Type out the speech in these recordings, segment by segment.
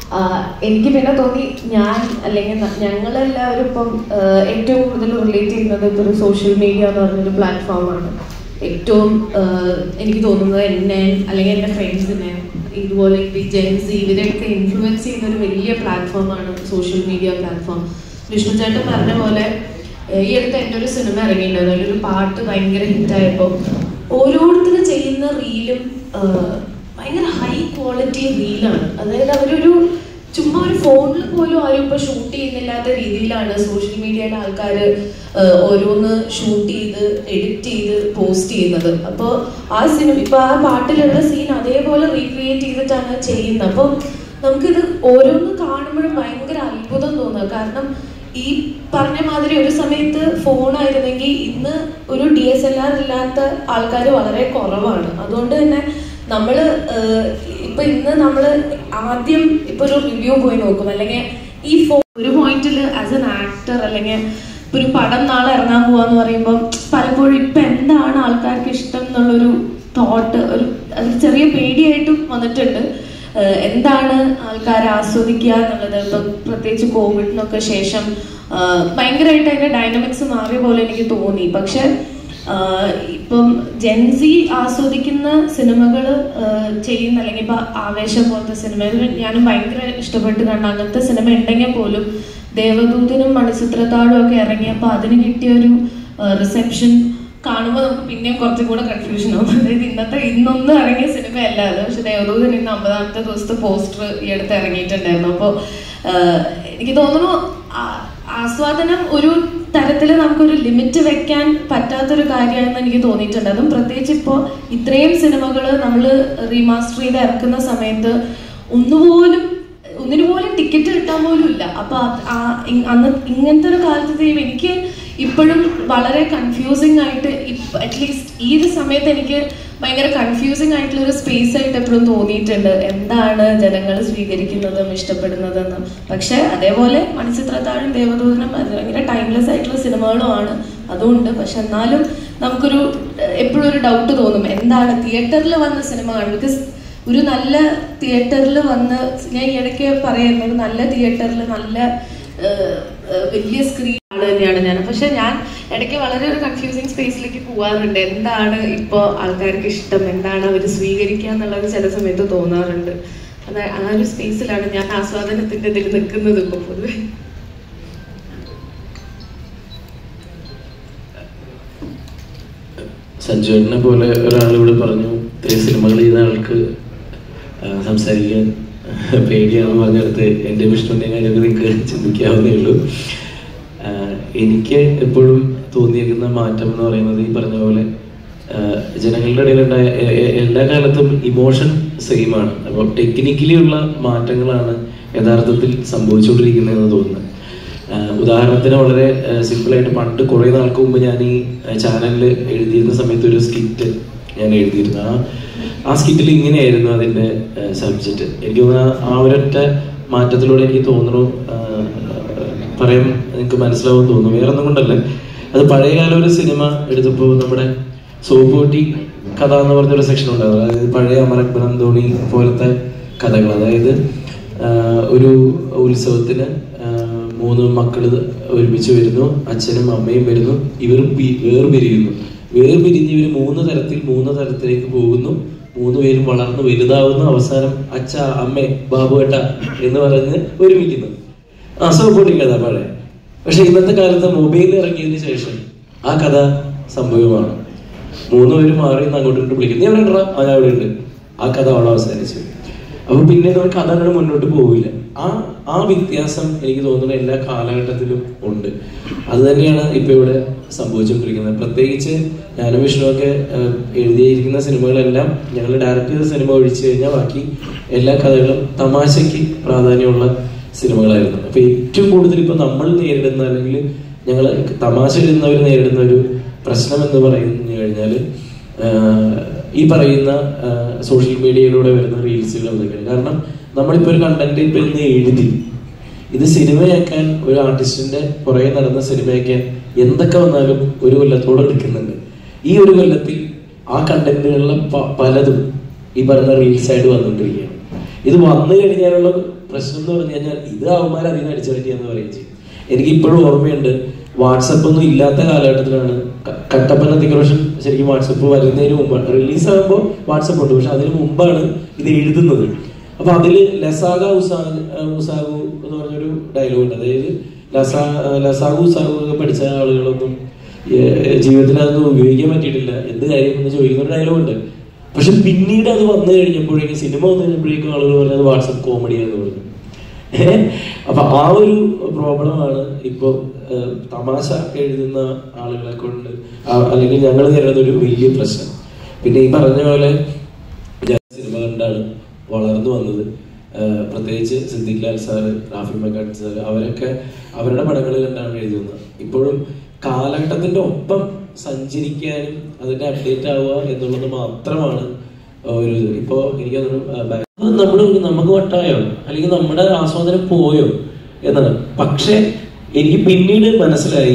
ആഹ് എനിക്ക് പിന്നെ തോന്നി ഞാൻ അല്ലെങ്കിൽ ന- ഞങ്ങളെല്ലാവരും ഇപ്പം ആഹ് ഏറ്റവും കൂടുതൽ റിലേറ്റ് ചെയ്യുന്നത് ഇപ്പൊ ഒരു സോഷ്യൽ മീഡിയ എന്ന് പറഞ്ഞൊരു പ്ലാറ്റ്ഫോമാണ് ഏറ്റവും ആഹ് എനിക്ക് തോന്നുന്നത് എന്നെ അല്ലെങ്കിൽ എൻ്റെ ഫ്രണ്ട്സിനെ ഇതുപോലെ ഈ ജെൻസി ഇവരെയൊക്കെ ഇൻഫ്ലുവൻസ് ചെയ്യുന്ന ഒരു വലിയ പ്ലാറ്റ്ഫോമാണ് സോഷ്യൽ മീഡിയ പ്ലാറ്റ്ഫോം വിഷ്ണു ചേട്ടൻ പറഞ്ഞ പോലെ ഏഹ് ഈ അടുത്ത് എൻ്റെ ഒരു സിനിമ ഇറങ്ങിയിട്ടുണ്ടായിരുന്നു അതിലൊരു പാട്ട് ഭയങ്കര ഹിറ്റായപ്പോൾ ഓരോരുത്തരും ചെയ്യുന്ന റീലും ഭയങ്കര ഹൈ ക്വാളിറ്റി റീലാണ് അതായത് അവരൊരു ചുമ്മാ ഒരു ഫോണിൽ പോലും ആരും ഇപ്പൊ ഷൂട്ട് ചെയ്യുന്നില്ലാത്ത രീതിയിലാണ് സോഷ്യൽ മീഡിയയിലെ ആൾക്കാർ ഓരോന്ന് ഷൂട്ട് ചെയ്ത് എഡിറ്റ് ചെയ്ത് പോസ്റ്റ് ചെയ്യുന്നത് അപ്പോൾ ആ സിനിമ ഇപ്പൊ ആ പാട്ടിലുള്ള സീൻ അതേപോലെ റീക്രിയേറ്റ് ചെയ്തിട്ടാണ് ചെയ്യുന്നത് അപ്പം നമുക്കിത് ഓരോന്ന് കാണുമ്പോഴും ഭയങ്കര അത്ഭുതം തോന്നുക കാരണം ഈ പറഞ്ഞ മാതിരി ഒരു സമയത്ത് ഫോണായിരുന്നെങ്കിൽ ഇന്ന് ഒരു ഡി എസ് എൽ ആർ ഇല്ലാത്ത ആൾക്കാർ വളരെ കുറവാണ് അതുകൊണ്ട് തന്നെ നമ്മൾ ഇപ്പൊ ഇന്ന് നമ്മൾ ആദ്യം ഇപ്പൊ ഒരു റിവ്യൂ പോയി നോക്കും അല്ലെങ്കിൽ ഈ ഫോ ഒരു പോയിന്റിൽ ആസ് എൻ ആക്ടർ അല്ലെങ്കിൽ ഇപ്പൊ ഒരു പടം നാളെ ഇറങ്ങാൻ പോവാന്ന് പറയുമ്പോൾ പലപ്പോഴും ഇപ്പൊ എന്താണ് ആൾക്കാർക്ക് ഇഷ്ടം എന്നുള്ളൊരു തോട്ട് ഒരു ഒരു ചെറിയ പേടിയായിട്ടും വന്നിട്ടുണ്ട് ഏഹ് എന്താണ് ആൾക്കാർ ആസ്വദിക്കുക എന്നുള്ളത് ഇപ്പം പ്രത്യേകിച്ച് കോവിഡിനൊക്കെ ശേഷം ആഹ് ഭയങ്കരമായിട്ട് അതിന്റെ ഡൈനമിക്സ് മാറിയ പോലെ എനിക്ക് തോന്നി പക്ഷെ ആഹ് ഇപ്പം ജെൻസി ആസ്വദിക്കുന്ന സിനിമകൾ ചെയ്യുന്ന അല്ലെങ്കിൽ ഇപ്പൊ ആവേശം പോലത്തെ സിനിമകൾ ഞാനും ഭയങ്കര ഇഷ്ടപ്പെട്ട് കണ്ട അങ്ങനത്തെ സിനിമ ഉണ്ടെങ്കിൽ പോലും ദേവദൂതനും മണിച്ചിത്രത്താഴും ഒക്കെ ഇറങ്ങിയപ്പോൾ അതിന് കിട്ടിയ ഒരു റിസെപ്ഷൻ കാണുമ്പോൾ നമുക്ക് പിന്നെയും കുറച്ചും കൂടെ കൺഫ്യൂഷൻ ആവും അതായത് ഇന്നത്തെ ഇന്നൊന്നും ഇറങ്ങിയ സിനിമയല്ല അത് പക്ഷെ ദേവദൂതൻ ഇന്ന് അമ്പതാമത്തെ ദിവസത്തെ പോസ്റ്റർ ഈ അടുത്ത് ഇറങ്ങിയിട്ടുണ്ടായിരുന്നു അപ്പോൾ എനിക്ക് തോന്നുന്നു ആ- ആസ്വാദനം ഒരു തരത്തിൽ നമുക്കൊരു ലിമിറ്റ് വെക്കാൻ പറ്റാത്തൊരു കാര്യമാണെന്ന് എനിക്ക് തോന്നിയിട്ടുണ്ട് അതും പ്രത്യേകിച്ച് ഇപ്പോൾ ഇത്രയും സിനിമകൾ നമ്മൾ റീമാസ്റ്റർ ചെയ്ത് ഇറക്കുന്ന സമയത്ത് ഒന്നുപോലും ഒന്നിനു പോലും ടിക്കറ്റ് കിട്ടാൻ പോലും ഇല്ല അപ്പൊ അത് ആ- ഇ- അന്ന് ഇങ്ങനത്തെ ഒരു കാലത്ത് എനിക്ക് ഇപ്പോഴും വളരെ കൺഫ്യൂസിങ് ആയിട്ട് അറ്റ്ലീസ്റ്റ് ഈ ഒരു സമയത്ത് എനിക്ക് ഭയങ്കര കൺഫ്യൂസിങ് ആയിട്ടുള്ള ഒരു സ്പേസ് ആയിട്ട് എപ്പോഴും തോന്നിയിട്ടുണ്ട് എന്താണ് ജനങ്ങൾ സ്വീകരിക്കുന്നതും ഇഷ്ടപ്പെടുന്നതെന്നും പക്ഷെ അതേപോലെ മണിച്ചിത്രത്താഴും ദേവദൂതനും അത് ഭയങ്കര ടൈംലെസ് ആയിട്ടുള്ള സിനിമകളുമാണ് അതുകൊണ്ട് പക്ഷെ എന്നാലും നമുക്കൊരു എപ്പോഴും ഒരു ഡൗട്ട് തോന്നും എന്താണ് തിയേറ്ററിൽ വന്ന സിനിമ കാണും ബിക്കോസ് ഒരു നല്ല തിയേറ്ററിൽ വന്ന് ഞാൻ ഈ ഇടയ്ക്ക് പറയുന്നത് ഒരു നല്ല തിയേറ്ററിൽ നല്ല ഏഹ്, ഏഹ്, വലിയ സ്ക്രീൻ ആള് തന്നെയാണ് ഞാൻ പക്ഷെ ഞാൻ ഇടയ്ക്ക് വളരെ ഒരു കൺഫ്യൂസിങ് സ്പേസിലേക്ക് പോകാറുണ്ട് എന്താണ് ഇപ്പോൾ ആൾക്കാർക്ക് ഇഷ്ടം എന്താണ് അവർ സ്വീകരിക്കുക എന്നുള്ളത് ചില സമയത്ത് തോന്നാറുണ്ട് അത് ആ ഒരു സ്പേസിലാണ് ഞാൻ ആസ്വാദനത്തിന്റെ ഇതിൽ നിൽക്കുന്നത് ഇപ്പോൾ പൊതുവെ സഞ്ജുവിനെ പോലെ ഒരാൾ ഇവിടെ പറഞ്ഞു ഇത്രയും സിനിമകൾ ചെയ്ത ആൾക്ക് ആ, സംസാരിക്കാൻ പേടിയാണെന്ന് പറഞ്ഞെടുത്ത് എൻ്റെ വിഷ്ണുവിൻ്റെ കാര്യമൊക്കെ നിങ്ങൾക്ക് ചിന്തിക്കാവുന്നേ ഉള്ളൂ ആ, എനിക്ക് എപ്പോഴും തോന്നിയിരിക്കുന്ന മാറ്റം എന്ന് പറയുന്നത് ഈ പറഞ്ഞ പോലെ ആ, ജനങ്ങളുടെ ഇടയിലുണ്ടായ എ- എ- എല്ലാ കാലത്തും ഇമോഷൻ സെയിം ആണ് അപ്പോൾ ടെക്നിക്കലി ഉള്ള മാറ്റങ്ങളാണ് യഥാർത്ഥത്തിൽ സംഭവിച്ചുകൊണ്ടിരിക്കുന്നതെന്ന് തോന്നുന്നത് ആഹ് ഉദാഹരണത്തിന് വളരെ സിമ്പിളായിട്ട് പണ്ട് കുറേ നാൾക്ക് മുമ്പ് ഞാൻ ഈ ചാനലിൽ എഴുതിയിരുന്ന സമയത്ത് ഒരു സ്കിറ്റ് ഞാൻ എഴുതിയിരുന്നു ആ ആ സ്കിറ്റിൽ ഇങ്ങനെയായിരുന്നു അതിൻ്റെ സബ്ജക്റ്റ് എനിക്ക് തോന്നുന്നു ആ ഒരൊറ്റ മാറ്റത്തിലൂടെ എനിക്ക് തോന്നുന്നു ആഹ് പറയാൻ എനിക്ക് മനസ്സിലാവും തോന്നുന്നു വേറെ ഒന്നും കൊണ്ടല്ല അത് പഴയകാല ഒരു സിനിമ എടുത്തപ്പോൾ നമ്മുടെ സോപ്പോട്ടി കഥ എന്ന് പറഞ്ഞൊരു സെക്ഷൻ ഉണ്ടായിരുന്നു അതായത് പഴയ അമരക്ബനം ധോണി പോലത്തെ കഥകൾ അതായത് ആഹ് ഒരു ഉത്സവത്തിന് ആഹ് മൂന്ന് മക്കള് ഒരുമിച്ച് വരുന്നു അച്ഛനും അമ്മയും വരുന്നു ഇവർ പി- വേർപിരിയുന്നു വേർപിരിഞ്ഞ് ഇവർ മൂന്ന് തരത്തിൽ മൂന്ന് തരത്തിലേക്ക് പോകുന്നു മൂന്ന് പേരും വളർന്ന് വലുതാവുന്നു അവസാനം അച്ഛ അമ്മേ ബാബുവേട്ട എന്ന് പറഞ്ഞ് ഒരുമിക്കുന്നു ആ സോപ്പൊട്ടി കഥ പഴയ പക്ഷെ ഇന്നത്തെ കാലത്ത് മൊബൈൽ ഇറങ്ങിയതിന് ശേഷം ആ കഥ സംഭവമാണ് മൂന്ന് പേര് മാറി നിന്ന് അങ്ങോട്ട് ഇങ്ങോട്ട് വിളിക്കുന്നു നീ എവിടെ ഉണ്ടെടാ? ആ ഞാൻ ഇവിടെ ഉണ്ട് ആ കഥ അവിടെ അവസാനിച്ചു അപ്പൊ പിന്നെ നമ്മൾ കഥകൾ മുന്നോട്ട് പോവില്ല ആ ആ വ്യത്യാസം എനിക്ക് തോന്നുന്നു എല്ലാ കാലഘട്ടത്തിലും ഉണ്ട് അത് തന്നെയാണ് ഇപ്പൊ ഇവിടെ സംഭവിച്ചുകൊണ്ടിരിക്കുന്നത് പ്രത്യേകിച്ച് ഞാനും വിഷ്ണുവൊക്കെ ഏഹ്, എഴുതിയിരിക്കുന്ന സിനിമകളെല്ലാം ഞങ്ങൾ ഡയറക്റ്റ് ചെയ്ത സിനിമ ഒഴിച്ചു കഴിഞ്ഞാൽ ബാക്കി എല്ലാ കഥകളും തമാശയ്ക്ക് പ്രാധാന്യമുള്ള സിനിമകളായിരുന്നു അപ്പൊ ഏറ്റവും കൂടുതൽ ഇപ്പൊ നമ്മൾ നേരിടുന്ന അല്ലെങ്കിൽ ഞങ്ങൾ തമാശ എഴുതുന്നവർ നേരിടുന്ന ഒരു പ്രശ്നം എന്ന് പറഞ്ഞു കഴിഞ്ഞാൽ ഈ പറയുന്ന സോഷ്യൽ മീഡിയയിലൂടെ വരുന്ന റീൽസുകൾ അതൊക്കെയാണ് കാരണം നമ്മളിപ്പോ ഒരു കണ്ടന്റ് ഇപ്പൊ ഇന്ന് എഴുതി ഇത് സിനിമയാക്കാൻ ഒരു ആർട്ടിസ്റ്റിന്റെ പുറകെ നടന്ന സിനിമയാക്കാൻ എന്തൊക്കെ വന്നാലും ഒരു കൊല്ലത്തോടെ എടുക്കുന്നുണ്ട് ഈ ഒരു കൊല്ലത്തിൽ ആ കണ്ടന്റുകളിലെ പ- പലതും ഈ പറയുന്ന റീൽസ് ആയിട്ട് വന്നുകൊണ്ടിരിക്കുകയാണ് ഇത് വന്നു കഴിഞ്ഞാലുള്ള പ്രശ്നം എന്ന് പറഞ്ഞു കഴിഞ്ഞാൽ ഇത് അവന്മാർ അധികം അടിച്ചു പറ്റിയെന്ന് പറയുകയും ചെയ്യും എനിക്ക് ഇപ്പോഴും ഓർമ്മയുണ്ട് വാട്സപ്പ് ഒന്നും ഇല്ലാത്ത കാലഘട്ടത്തിലാണ് ക- കട്ടപ്പന തിക്രോഷൻ ശരിക്കും വാട്സപ്പ് വരുന്നതിന് മുമ്പ് റിലീസ് ആകുമ്പോൾ വാട്സപ്പ് ഉണ്ട് പക്ഷെ അതിന് മുമ്പാണ് ഇത് എഴുതുന്നത് അപ്പൊ അതില് ലസാഗ ഉസാഗ് ഉസാഗു എന്ന് പറഞ്ഞൊരു ഡയലോഗ് ഉണ്ട് അതായത് ലസാ ലസാഗു ഉസാഗു ഒക്കെ പഠിച്ച ആളുകളൊന്നും ഏഹ്, ജീവിതത്തിൽ അതൊന്നും ഉപയോഗിക്കാൻ പറ്റിയിട്ടില്ല എന്ത് കാര്യം എന്ന് ചോദിക്കുന്ന ഒരു ഡയലോഗ് ഉണ്ട് പക്ഷെ പിന്നീട് അത് വന്നു കഴിഞ്ഞപ്പോഴേക്കും സിനിമ വന്നു കഴിഞ്ഞപ്പോഴേക്കും ആളുകൾ പറഞ്ഞത് വാട്സപ്പ് കോമഡിയാന്ന് പറഞ്ഞു ഏഹ്? അപ്പൊ ആ ഒരു പ്രോബ്ലമാണ് ഇപ്പൊ ഏഹ്, തമാശ എഴുതുന്ന ആളുകളെ കൊണ്ട് ആ- അല്ലെങ്കിൽ ഞങ്ങൾ നേരിടുന്ന ഒരു വലിയ പ്രശ്നം പിന്നെ ഈ പറഞ്ഞ പോലെ ഞാൻ സിനിമ കണ്ടാണ് വളർന്നു വന്നത് ആഹ് പ്രത്യേകിച്ച് സിദ്ദിഖ് ലാൽ സാറ് റാഫി മക്കാട്ട് സാർ അവരൊക്കെ അവരുടെ പടങ്ങൾ കണ്ടാണ് എഴുതുന്നത് ഇപ്പോഴും കാലഘട്ടത്തിന്റെ ഒപ്പം സഞ്ചരിക്കാനും അതിന്റെ അപ്ഡേറ്റ് ആവുക എന്നുള്ളത് മാത്രമാണ് ഒരു ഇത്. ഇപ്പോ എനിക്ക് നമ്മൾ നമുക്ക് വട്ടായോ അല്ലെങ്കിൽ നമ്മുടെ ആസ്വാദനം പോയോ എന്നാണ് പക്ഷെ എനിക്ക് പിന്നീട് മനസ്സിലായി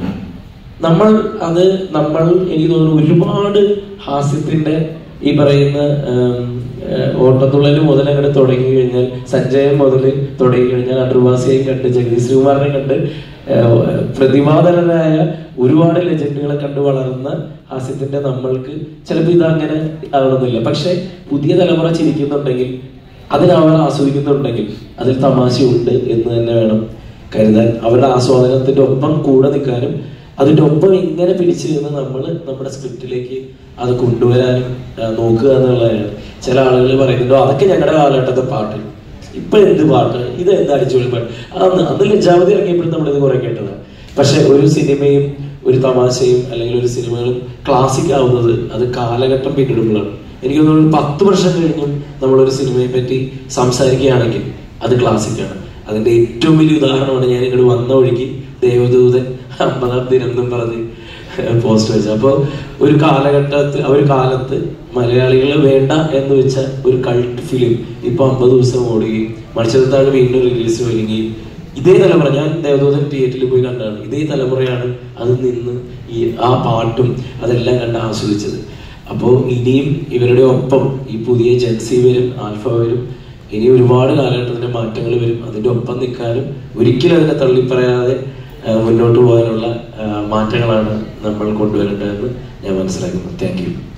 നമ്മൾ അത് നമ്മൾ എനിക്ക് തോന്നുന്നു ഒരുപാട് ഹാസ്യത്തിന്റെ ഈ പറയുന്ന ആം, ഏഹ്, ഓട്ടത്തുള്ളൽ മുതൽ അങ്ങോട്ട് തുടങ്ങി കഴിഞ്ഞാൽ സഞ്ജയൻ മുതൽ തുടങ്ങി കഴിഞ്ഞാൽ അടർവാസിയെയും കണ്ട് ജഗദീഷ് ശ്രീകുമാറിനെ കണ്ട് ഏഹ്, പ്രതിഭാധനരായ ഒരുപാട് ലെജൻഡുകളെ കണ്ട് വളർന്ന ഹാസ്യത്തിന്റെ നമ്മൾക്ക് ചിലപ്പോൾ ഇത് അങ്ങനെ ആവണമെന്നില്ല പക്ഷെ പുതിയ തലമുറ ചിരിക്കുന്നുണ്ടെങ്കിൽ അതിൽ അവർ ആസ്വദിക്കുന്നുണ്ടെങ്കിൽ അതിൽ തമാശയുണ്ട് എന്ന് തന്നെ വേണം കരുതാൻ അവരുടെ ആസ്വാദനത്തിന്റെ ഒപ്പം കൂടെ നിൽക്കാനും അതിന്റെ ഒപ്പം ഇങ്ങനെ പിടിച്ചു നിന്ന് നമ്മൾ നമ്മുടെ സ്ക്രിപ്റ്റിലേക്ക് അത് കൊണ്ടുവരാനും ആ, നോക്കുക എന്നുള്ളതാണ് ചില ആളുകൾ പറയുന്നുണ്ടോ അതൊക്കെ ഞങ്ങളുടെ കാലഘട്ടത്തെ പാട്ട് ഇപ്പൊ എന്ത് പാട്ട് ഇത് എന്ത് അടിച്ചുപൊളി പാട്ട് അന്ന് അന്ന് ലജ്ജാവതി ഇറങ്ങിയപ്പോഴും നമ്മളിത് കുറെ കേട്ടതാണ് പക്ഷെ ഒരു സിനിമയും ഒരു തമാശയും അല്ലെങ്കിൽ ഒരു സിനിമകളും ക്ലാസിക് ആവുന്നത് അത് കാലഘട്ടം പിന്നിടുമ്പോഴാണ് എനിക്ക് തോന്നുന്നു ഒരു പത്ത് വർഷം കഴിഞ്ഞും നമ്മളൊരു സിനിമയെ പറ്റി സംസാരിക്കുകയാണെങ്കിൽ അത് ക്ലാസിക്കാണ് അതിന്റെ ഏറ്റവും വലിയ ഉദാഹരണമാണ് ഞാൻ ഇങ്ങോട്ട് വന്ന വഴിക്ക് ദേവദൂതൻ അമ്പതാം ദിനം എന്നും പറഞ്ഞ് പോസ്റ്റ് വെച്ചത് അപ്പോൾ ഒരു കാലഘട്ടത്തിൽ ആ ഒരു കാലത്ത് മലയാളികൾ വേണ്ട എന്ന് വെച്ച ഒരു കൾട്ട് ഫിലിം ഇപ്പൊ അമ്പത് ദിവസം ഓടുകയും മത്സരത്താണ് വീണ്ടും റിലീസ് വരികയും ഇതേ തലമുറ ഞാൻ ദേവദൂതൻ തിയേറ്ററിൽ പോയി കണ്ടാണ് ഇതേ തലമുറയാണ് അത് നിന്ന് ഈ ആ പാട്ടും അതെല്ലാം കണ്ട് ആസ്വദിച്ചത് അപ്പോൾ ഇനിയും ഇവരുടെ ഒപ്പം ഈ പുതിയ ജെൻസി വരും ആൽഫ വരും ഇനി ഒരുപാട് കാലഘട്ടത്തിന്റെ മാറ്റങ്ങൾ വരും അതിന്റെ ഒപ്പം നിൽക്കാനും ഒരിക്കലും അതിനെ തള്ളിപ്പറയാതെ ആ, മുന്നോട്ട് പോകാനുള്ള ആ, മാറ്റങ്ങളാണ് നമ്മൾ കൊണ്ടുവരേണ്ടതെന്ന് ഞാൻ മനസ്സിലാക്കുന്നു താങ്ക് യു